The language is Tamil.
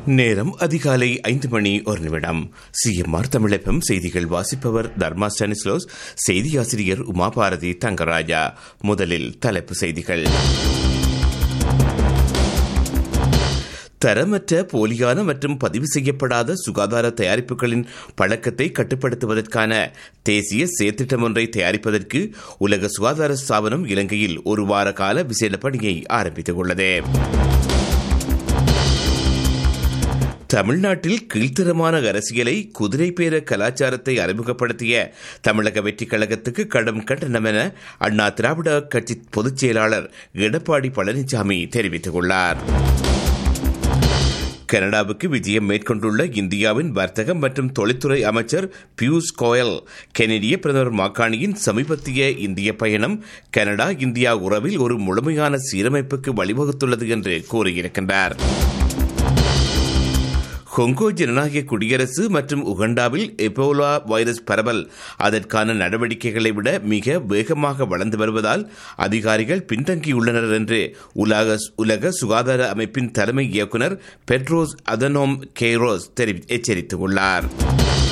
நேரம் அதிகாலை ஐந்து மணி ஒரு நிமிடம் சிஎம்ஆர் தமிழகம் செய்திகள் வாசிப்பவர் தர்மா ஸ்டானிஸ்லோஸ் செய்தி ஆசிரியர் உமாபாரதி தங்கராஜா முதலில் தலைப்பு செய்திகள் தரமற்ற போலியான மற்றும் பதிவு செய்யப்படாத சுகாதார தயாரிப்புகளின் பழக்கத்தை கட்டுப்படுத்துவதற்கான தேசிய செயற்திட்டம் ஒன்றை தயாரிப்பதற்கு உலக சுகாதார ஸ்தாபனம் இலங்கையில் ஒரு வார கால விசேட பணியை ஆரம்பித்துள்ளது தமிழ்நாட்டில் கீழ்த்தரமான அரசியலை குதிரை பேர கலாச்சாரத்தை அறிமுகப்படுத்திய தமிழக வெற்றிக் கழகத்துக்கு கடும் கண்டனம் என அண்ணா திராவிட கட்சி பொதுச் செயலாளர் எடப்பாடி பழனிசாமி தெரிவித்துள்ளார் கனடாவுக்கு விஜயம் மேற்கொண்டுள்ள இந்தியாவின் வர்த்தகம் மற்றும் தொழில்துறை அமைச்சர் பியூஷ் கோயல் கெனடிய பிரதமர் மாக்காணியின் சமீபத்திய இந்திய பயணம் கனடா இந்தியா உறவில் ஒரு முழுமையான சீரமைப்புக்கு வழிவகுத்துள்ளது என்று கூறியிருக்கின்றார் கொங்கோ ஜனநாயக குடியரசு மற்றும் உகண்டாவில் எபோலா வைரஸ் பரவல் அதற்கான நடவடிக்கைகளை விட மிக வேகமாக வளர்ந்து வருவதால் அதிகாரிகள் பின்தங்கியுள்ளனர் என்று உலக உலக சுகாதார அமைப்பின் தலைமை இயக்குநர் பெட்ரோஸ் அதனோம் கெய்ரோஸ் எச்சரித்துள்ளார்